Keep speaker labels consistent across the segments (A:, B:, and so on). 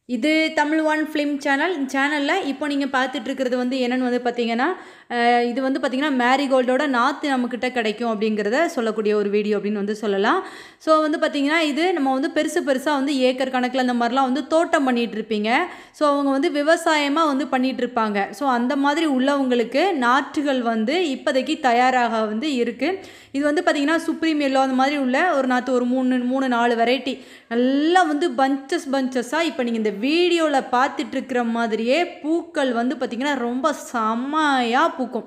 A: இது Tamil one film channel இந்த சேனலில் இப்போ நீங்கள் பார்த்துட்டு இருக்கிறது வந்து என்னென்னு வந்து பார்த்தீங்கன்னா அஹ், இது வந்து பார்த்தீங்கன்னா மேரிகோல்டோட நாற்று நம்மக்கிட்ட கிடைக்கும் அப்படிங்கிறத சொல்லக்கூடிய ஒரு வீடியோ அப்படின்னு வந்து சொல்லலாம் ஸோ வந்து பார்த்தீங்கன்னா இது நம்ம வந்து பெருசு பெருசாக வந்து ஏக்கர் கணக்கில் அந்த மாதிரிலாம் வந்து தோட்டம் பண்ணிட்டு இருப்பீங்க ஸோ அவங்க வந்து விவசாயமாக வந்து பண்ணிட்டு இருப்பாங்க ஸோ அந்த மாதிரி உள்ளவங்களுக்கு நாற்றுகள் வந்து இப்போதைக்கு தயாராக வந்து இருக்குது இது வந்து பார்த்தீங்கன்னா சுப்ரீம் எல்லோ அந்த மாதிரி உள்ள ஒரு நாற்று ஒரு மூணு மூணு நாலு வெரைட்டி நல்லா வந்து பஞ்சஸ் பஞ்சஸாக இப்போ நீங்கள் இந்த வீடியோவில் பார்த்துட்டு இருக்கிற மாதிரியே பூக்கள் வந்து பார்த்திங்கன்னா ரொம்ப செம்மையாக பூக்கும்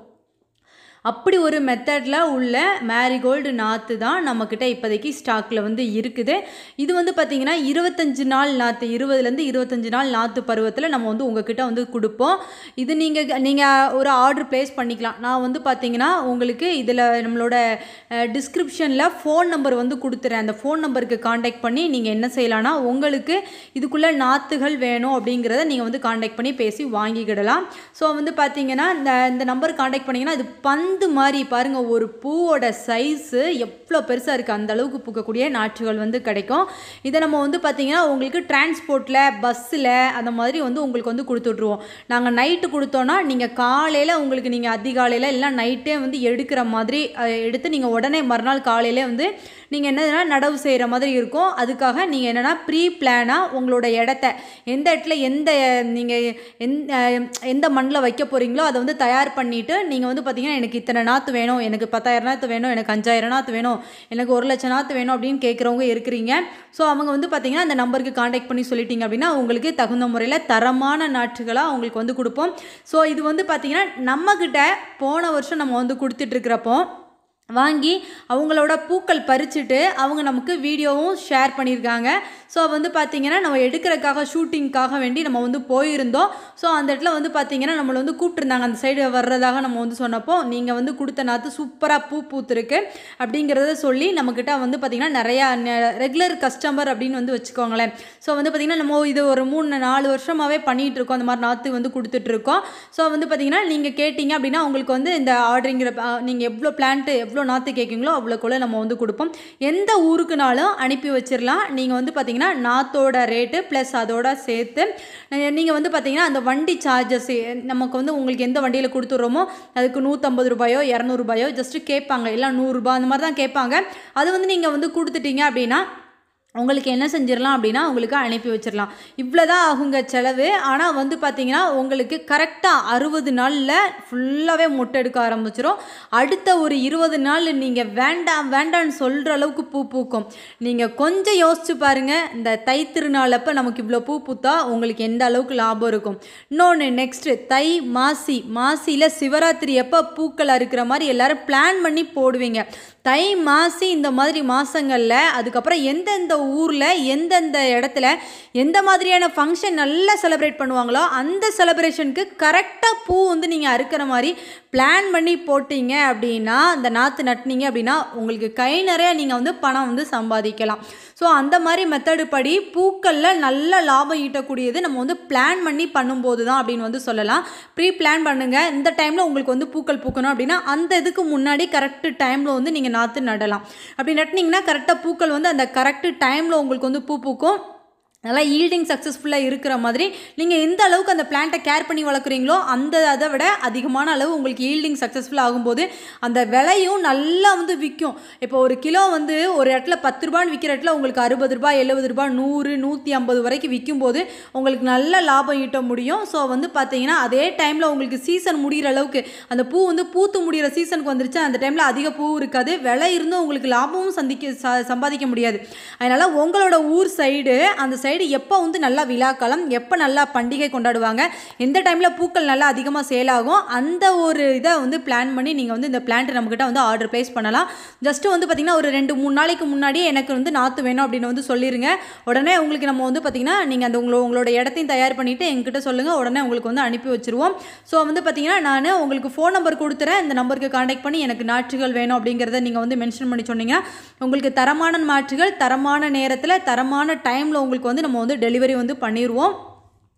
A: அப்படி ஒரு மெத்தடில் உள்ள மேரிகோல்டு நாற்று தான் நம்மக்கிட்ட இப்போதைக்கு ஸ்டாக்கில் வந்து இருக்குது இது வந்து பார்த்திங்கன்னா இருபத்தஞ்சு நாள் நாற்று இருபதுலேருந்து இருபத்தஞ்சு நாள் நாற்று பருவத்தில் நம்ம வந்து உங்ககிட்ட வந்து கொடுப்போம் இது நீங்கள் நீங்கள் ஒரு ஆர்டர் ப்ளேஸ் பண்ணிக்கலாம் நான் வந்து பார்த்தீங்கன்னா உங்களுக்கு இதில் நம்மளோட டிஸ்கிரிப்ஷனில் ஃபோன் நம்பர் வந்து கொடுத்துறேன் அந்த ஃபோன் நம்பருக்கு காண்டாக்ட் பண்ணி நீங்கள் என்ன செய்யலாம்னா உங்களுக்கு இதுக்குள்ளே நாற்றுகள் வேணும் அப்படிங்கிறத நீங்கள் வந்து காண்டாக்ட் பண்ணி பேசி வாங்கிக்கிடலாம் ஸோ வந்து பார்த்தீங்கன்னா இந்த இந்த நம்பர் காண்டாக்ட் பண்ணிங்கன்னா இது பந்து மாதிரி பாருங்கள் ஒரு பூவோட சைஸு எவ்வளோ பெருசாக இருக்குது அந்த அளவுக்கு பூக்கக்கூடிய நாற்றுகள் வந்து கிடைக்கும் இதை நம்ம வந்து பார்த்தீங்கன்னா உங்களுக்கு டிரான்ஸ்போர்ட்டில் பஸ்ஸில் அந்த மாதிரி வந்து உங்களுக்கு வந்து கொடுத்துட்ருவோம் நாங்கள் நைட்டு கொடுத்தோன்னா நீங்கள் காலையில் உங்களுக்கு நீங்கள் அதிகாலையில் இல்லை நைட்டே வந்து எடுக்கிற மாதிரி அஹ், எடுத்து நீங்கள் உடனே மறுநாள் காலையிலே வந்து நீங்கள் என்னதுன்னா நடவு செய்கிற மாதிரி இருக்கும் அதுக்காக நீங்கள் என்னென்னா ப்ரீ பிளானாக உங்களோட இடத்த எந்த இடத்துல எந்த நீங்கள் எந்த எந்த மண்ணில் வைக்க போகிறீங்களோ அதை வந்து தயார் பண்ணிவிட்டு நீங்கள் வந்து பார்த்தீங்கன்னா எனக்கு இத்தனை நாற்று வேணும் எனக்கு பத்தாயிரம் நாற்று வேணும் எனக்கு அஞ்சாயிரம் நாற்று வேணும் எனக்கு ஒரு லட்சம் நாற்று வேணும் அப்படின்னு கேட்குறவங்க இருக்கிறீங்க ஸோ அவங்க வந்து பார்த்தீங்கன்னா அந்த நம்பருக்கு காண்டாக்ட் பண்ணி சொல்லிட்டீங்க அப்படின்னா உங்களுக்கு தகுந்த முறையில் தரமான நாற்றுகளாக அவங்களுக்கு வந்து கொடுப்போம் ஸோ இது வந்து பார்த்தீங்கன்னா நம்மக்கிட்ட போன வருஷம் நம்ம வந்து கொடுத்துட்ருக்கிறப்போ வாங்கி அவங்களோட பூக்கள் பறிச்சுட்டு அவங்க நமக்கு வீடியோவும் ஷேர் பண்ணியிருக்காங்க ஸோ வந்து பார்த்தீங்கன்னா நம்ம எடுக்கிறதுக்காக ஷூட்டிங்க்காக வேண்டி நம்ம வந்து போயிருந்தோம் ஸோ அந்த இடத்துல வந்து பார்த்தீங்கன்னா நம்மளை வந்து கூப்பிட்டுருந்தாங்க அந்த சைடு வர்றதாக நம்ம வந்து சொன்னப்போ நீங்கள் வந்து கொடுத்த நாற்று சூப்பராக பூ பூத்துருக்கு அப்படிங்கிறத சொல்லி நம்மக்கிட்ட வந்து பார்த்திங்கன்னா நிறையா ரெகுலர் கஸ்டமர் அப்படின்னு வந்து வச்சுக்கோங்களேன் ஸோ வந்து பார்த்திங்கன்னா நம்ம இது ஒரு மூணு நாலு வருஷமாகவே பண்ணிகிட்டு இருக்கோம் அந்த மாதிரி நாற்று வந்து கொடுத்துட்ருக்கோம் ஸோ வந்து பார்த்திங்கன்னா நீங்கள் கேட்டிங்க அப்படின்னா உங்களுக்கு வந்து இந்த ஆர்டரிங்கிற நீங்கள் எவ்வளோ பிளான்ட்டு எவ்வளோ நாற்று கேட்குங்களோ அவ்வளோக்குள்ள நம்ம வந்து கொடுப்போம் எந்த ஊருக்குனாலும் அனுப்பி வச்சிடலாம் நீங்கள் வந்து பார்த்தீங்கன்னா நாற்றோட ரேட்டு ப்ளஸ் அதோட சேர்த்து நீங்கள் வந்து பார்த்தீங்கன்னா அந்த வண்டி சார்ஜஸ் நமக்கு வந்து உங்களுக்கு எந்த வண்டியில் கொடுத்துட்றோமோ அதுக்கு நூற்றம்பது ரூபாயோ இரநூறுபாயோ ஜஸ்ட்டு கேட்பாங்க எல்லாம் நூறுரூபா அந்த மாதிரி தான் கேட்பாங்க அது வந்து நீங்கள் வந்து கொடுத்துட்டீங்க அப்படின்னா உங்களுக்கு என்ன செஞ்சிடலாம் அப்படின்னா உங்களுக்கு அனுப்பி வச்சிடலாம் இவ்வளோ தான் ஆகுங்க செலவு ஆனால் வந்து பார்த்தீங்கன்னா உங்களுக்கு கரெக்டாக அறுபது நாளில் ஃபுல்லாகவே மொட்டை எடுக்க ஆரம்பிச்சிடும் அடுத்த ஒரு இருபது நாள் நீங்கள் வேண்டாம் வேண்டாம்னு சொல்கிற அளவுக்கு பூ பூக்கும் நீங்கள் கொஞ்சம் யோசிச்சு பாருங்கள் இந்த தை திருநாள் அப்போ நமக்கு இவ்வளோ பூ பூத்தா உங்களுக்கு எந்த அளவுக்கு லாபம் இருக்கும் இன்னொன்று நெக்ஸ்ட்டு தை மாசி மாசியில் சிவராத்திரி எப்போ பூக்கள் அறுக்கிற மாதிரி எல்லாரும் பிளான் பண்ணி போடுவீங்க தை மாசி இந்த மாதிரி மாதங்களில் அதுக்கப்புறம் எந்தெந்த ஊரில் எந்தெந்த இடத்துல எந்த மாதிரியான ஃபங்க்ஷன் நல்லா செலிப்ரேட் பண்ணுவாங்களோ அந்த செலிப்ரேஷனுக்கு கரெக்டாக பூ வந்து நீங்கள் அறுக்கிற மாதிரி பிளான் பண்ணி போட்டீங்க அப்படின்னா அந்த நாற்று நட்டினீங்க அப்படின்னா உங்களுக்கு கை நிறைய நீங்கள் வந்து பணம் வந்து சம்பாதிக்கலாம் ஸோ அந்த மாதிரி மெத்தடு படி பூக்களில் நல்ல லாபம் ஈட்டக்கூடியது நம்ம வந்து பிளான் பண்ணி பண்ணும்போது தான் அப்படின்னு வந்து சொல்லலாம் ப்ரீ பிளான் பண்ணுங்கள் இந்த டைமில் உங்களுக்கு வந்து பூக்கள் பூக்கணும் அப்படின்னா அந்த இதுக்கு முன்னாடி கரெக்டு டைமில் வந்து நீங்கள் நாற்று நடலாம் அப்படி நட்டினீங்கன்னா கரெக்டாக பூக்கள் வந்து அந்த கரெக்டு டைமில் உங்களுக்கு வந்து பூ பூக்கும் நல்லா ஈல்டிங் சக்ஸஸ்ஃபுல்லாக இருக்கிற மாதிரி நீங்கள் எந்த அளவுக்கு அந்த பிளான்ட்டை கேர் பண்ணி வளர்க்குறீங்களோ அந்த அதை விட அதிகமான அளவு உங்களுக்கு ஈல்டிங் சக்ஸஸ்ஃபுல் ஆகும்போது அந்த விலையும் நல்லா வந்து விற்கும் இப்போ ஒரு கிலோ வந்து ஒரு இடத்துல பத்து ரூபான்னு விற்கிற இடத்துல உங்களுக்கு அறுபது ரூபாய் எழுபது ரூபாய் நூறு நூற்றி ஐம்பது வரைக்கும் விற்கும்போது உங்களுக்கு நல்ல லாபம் ஈட்ட முடியும் ஸோ வந்து பார்த்தீங்கன்னா அதே டைமில் உங்களுக்கு சீசன் முடிகிற அளவுக்கு அந்த பூ வந்து பூத்து முடிகிற சீசனுக்கு வந்துருச்சு அந்த டைமில் அதிக பூ இருக்காது விலை இருந்தும் உங்களுக்கு லாபமும் சந்திக்க ச சம்பாதிக்க முடியாது அதனால் உங்களோட ஊர் சைடு அந்த சைடு எப்போ வந்து நல்லா விழாக்காலம் எப்போ நல்லா பண்டிகை கொண்டாடுவாங்க எந்த டைமில் பூக்கள் நல்லா அதிகமாக சேல் ஆகும் அந்த ஒரு இதை வந்து பிளான் பண்ணி நீங்கள் வந்து இந்த பிளான்ட் நம்மக்கிட்ட வந்து ஆர்டர் ப்ளேஸ் பண்ணலாம் ஜஸ்ட்டு வந்து பார்த்திங்கன்னா ஒரு ரெண்டு மூணு நாளைக்கு முன்னாடியே எனக்கு வந்து நாற்று வேணும் அப்படின்னு வந்து சொல்லிடுங்க உடனே உங்களுக்கு நம்ம வந்து பார்த்திங்கன்னா நீங்கள் அந்த உங்களோட உங்களோட இடத்தையும் தயார் பண்ணிவிட்டு எங்ககிட்ட சொல்லுங்கள் உடனே உங்களுக்கு வந்து அனுப்பி வச்சுருவோம் ஸோ வந்து பார்த்திங்கன்னா நான் உங்களுக்கு ஃபோன் நம்பர் கொடுத்துறேன் இந்த நம்பருக்கு காண்டாக்ட் பண்ணி எனக்கு நாற்றுகள் வேணும் அப்படிங்கிறத நீங்கள் வந்து மென்ஷன் பண்ணி சொன்னீங்கன்னா உங்களுக்கு தரமான நாற்றுகள் தரமான நேரத்தில் தரமான டைமில் உங்களுக்கு வந்து நம்ம வந்து டெலிவரி வந்து பண்ணிடுவோம்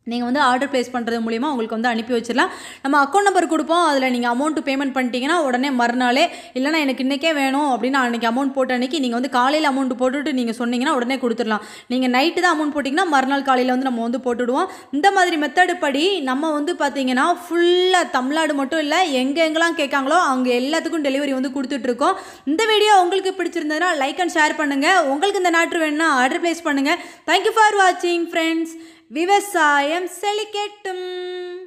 A: நீங்கள் வந்து ஆர்டர் ப்ளேஸ் பண்ணுறது மூலிமா உங்களுக்கு வந்து அனுப்பி வச்சிடலாம் நம்ம அக்கௌண்ட் நம்பர் கொடுப்போம் அதில் நீங்கள் அமௌண்ட் பேமெண்ட் பண்ணிட்டீங்கன்னா உடனே மறுநாளே இல்லைனா எனக்கு இன்றைக்கே வேணும் அப்படின்னு அன்றைக்கி அமௌண்ட் போட்ட அன்றைக்கி நீங்கள் வந்து காலையில் அமௌண்ட் போட்டுட்டு நீங்கள் சொன்னீங்கன்னா உடனே கொடுத்துடலாம் நீங்கள் நைட்டு தான் அமௌண்ட் போட்டிங்கன்னா மறுநாள் காலையில் வந்து நம்ம வந்து போட்டுடுவோம் இந்த மாதிரி மெத்தடு படி நம்ம வந்து பார்த்தீங்கன்னா ஃபுல்லாக தமிழ்நாடு மட்டும் இல்லை எங்கே எங்கெல்லாம் கேட்காங்களோ அவங்க எல்லாத்துக்கும் டெலிவரி வந்து கொடுத்துட்ருக்கோம் இந்த வீடியோ உங்களுக்கு பிடிச்சிருந்ததுன்னா லைக் அண்ட் ஷேர் பண்ணுங்கள் உங்களுக்கு இந்த நாட்டு வேணும்னா ஆர்டர் ப்ளேஸ் பண்ணுங்கள் தேங்க்யூ ஃபார் வாட்சிங் ஃப்ரெண்ட்ஸ் விவசாயம் செழிக்கட்டும்